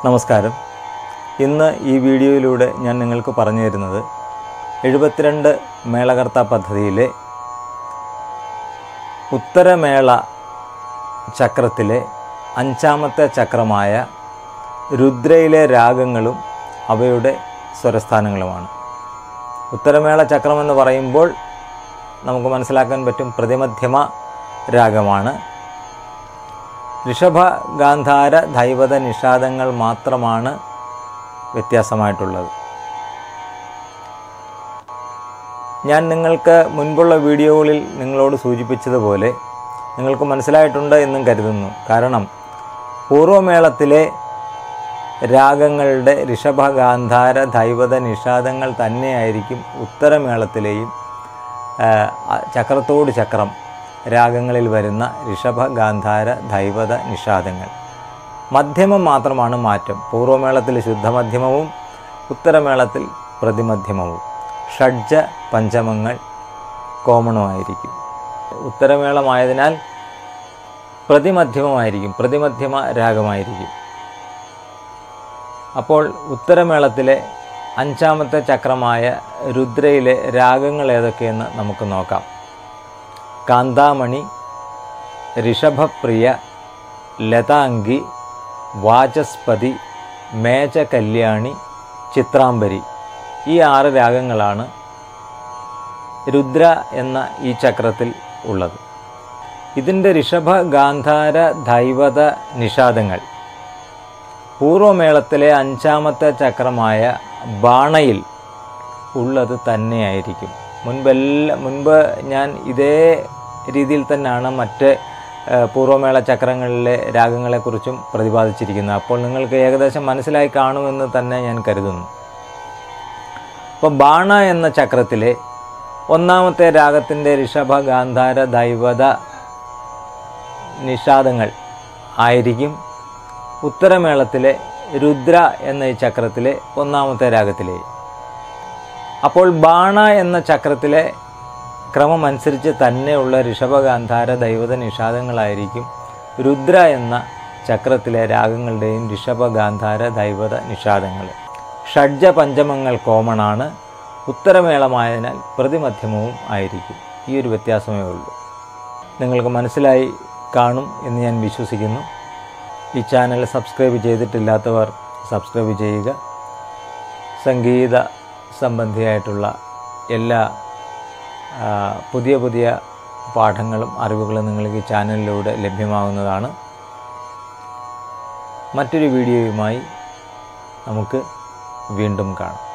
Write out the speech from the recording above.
നമസ്കാരം ഇന്ന് ഈ വീഡിയോയിലൂടെ ഞാൻ നിങ്ങൾക്ക് പറഞ്ഞു തരുന്നത് എഴുപത്തിരണ്ട് മേളകർത്ത പദ്ധതിയിലെ ഉത്തരമേള ചക്രത്തിലെ അഞ്ചാമത്തെ ചക്രമായ രുദ്രയിലെ രാഗങ്ങളും അവയുടെ സ്വരസ്ഥാനങ്ങളുമാണ് ഉത്തരമേള ചക്രം എന്ന് പറയുമ്പോൾ നമുക്ക് മനസ്സിലാക്കാൻ പറ്റും പ്രതിമധ്യമ രാഗമാണ് ഋഷഭ ഗാന്ധാര ദൈവത നിഷാദങ്ങൾ മാത്രമാണ് വ്യത്യാസമായിട്ടുള്ളത് ഞാൻ നിങ്ങൾക്ക് മുൻപുള്ള വീഡിയോകളിൽ നിങ്ങളോട് സൂചിപ്പിച്ചതുപോലെ നിങ്ങൾക്ക് മനസ്സിലായിട്ടുണ്ട് എന്നും കരുതുന്നു കാരണം പൂർവമേളത്തിലെ രാഗങ്ങളുടെ ഋഷഭഗാന്ധാര ദൈവത നിഷാദങ്ങൾ തന്നെയായിരിക്കും ഉത്തരമേളത്തിലെയും ആ, ചക്രത്തോട് ചക്രം രാഗങ്ങളിൽ വരുന്ന ഋഷഭഗാന്ധാര ദൈവത നിഷാദങ്ങൾ മധ്യമം മാത്രമാണ് മാറ്റം പൂർവമേളത്തിൽ ശുദ്ധമധ്യമവും ഉത്തരമേളത്തിൽ പ്രതിമധ്യമവും ഷഡ്ജ പഞ്ചമങ്ങൾ കോമണുമായിരിക്കും ഉത്തരമേളമായതിനാൽ പ്രതിമധ്യമമായിരിക്കും പ്രതിമധ്യമ രാഗമായിരിക്കും അപ്പോൾ ഉത്തരമേളത്തിലെ അഞ്ചാമത്തെ ചക്രമായ രുദ്രയിലെ രാഗങ്ങൾ ഏതൊക്കെയെന്ന് നമുക്ക് നോക്കാം കാന്താമണി ഋഷഭപ്രിയ ലതാംഗി വാചസ്പതി മേച കല്യാണി ചിത്രാംബരി ഈ ആറ് രാഗങ്ങളാണ് രുദ്ര എന്ന ഈ ചക്രത്തിൽ ഉള്ളത് ഇതിൻ്റെ ഋഷഭ ഗാന്ധാര ദൈവത നിഷാദങ്ങൾ പൂർവമേളത്തിലെ അഞ്ചാമത്തെ ചക്രമായ ബാണയിൽ ഉള്ളത് തന്നെയായിരിക്കും മുൻപെല്ലാം മുൻപ് ഞാൻ ഇതേ രീതിയിൽ തന്നെയാണ് മറ്റ് ഏഹ്, പൂർവമേള ചക്രങ്ങളിലെ രാഗങ്ങളെക്കുറിച്ചും പ്രതിപാദിച്ചിരിക്കുന്നത് അപ്പോൾ നിങ്ങൾക്ക് ഏകദേശം മനസ്സിലായി കാണുമെന്ന് തന്നെ ഞാൻ കരുതുന്നു അപ്പോൾ ബാണ എന്ന ചക്രത്തിലെ ഒന്നാമത്തെ രാഗത്തിൻ്റെ ഋഷഭ ഗാന്ധാര ദൈവത നിഷാദങ്ങൾ ആയിരിക്കും ഉത്തരമേളത്തിലെ രുദ്ര എന്ന ഈ ചക്രത്തിലെ ഒന്നാമത്തെ രാഗത്തിലെ അപ്പോൾ ബാണ എന്ന ചക്രത്തിലെ ക്രമമനുസരിച്ച് തന്നെയുള്ള ഋഷഭഗാന്ധാര ദൈവത നിഷാദങ്ങളായിരിക്കും രുദ്ര എന്ന ചക്രത്തിലെ രാഗങ്ങളുടെയും ഋഷഭഗാന്ധാര ദൈവത നിഷാദങ്ങൾ ഷഡ്ജ പഞ്ചമങ്ങൾ കോമണാണ് ഉത്തരമേളമായതിനാൽ പ്രതിമധ്യമവും ആയിരിക്കും ഈ ഒരു വ്യത്യാസമേ ഉള്ളൂ നിങ്ങൾക്ക് മനസ്സിലായി കാണും എന്ന് ഞാൻ വിശ്വസിക്കുന്നു ഈ ചാനൽ സബ്സ്ക്രൈബ് ചെയ്തിട്ടില്ലാത്തവർ സബ്സ്ക്രൈബ് ചെയ്യുക സംഗീത സംബന്ധിയായിട്ടുള്ള എല്ലാ ആ, പുതിയ പുതിയ പാഠങ്ങളും അറിവുകളും നിങ്ങൾക്ക് ഈ ചാനലിലൂടെ ലഭ്യമാകുന്നതാണ് മറ്റൊരു വീഡിയോയുമായി നമുക്ക് വീണ്ടും കാണാം